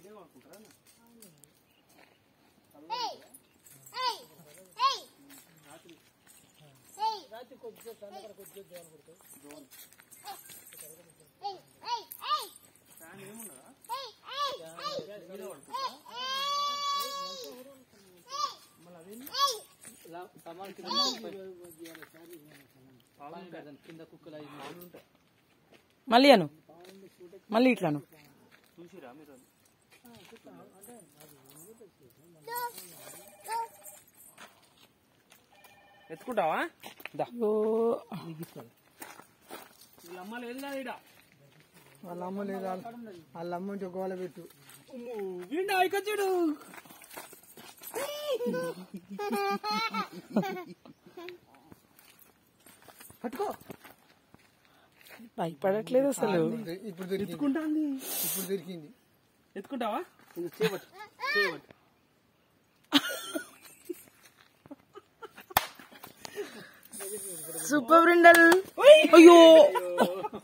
మళ్ళీ అను మళ్ళీ ఇట్లాను చూసిరా మీరు ఎత్తుకుంటావా దా ఓ వీళ్ళ అమ్మ లేదు కదా ఈడ వాళ్ళ అమ్మ లేదు వాళ్ళ అమ్మ నుంచి ఒకవేళ పెట్టు వీడిని అయికొచ్చాడు పట్టుకో భయపడట్లేదు అసలు ఇప్పుడు దొరికింది ఎత్తుకుంటాంది ఇప్పుడు దొరికింది ఎత్తుకుంటావా ఇది చేయబట్టు చేయబట్టు సూపర్ బ్రిండల్ అయ్యో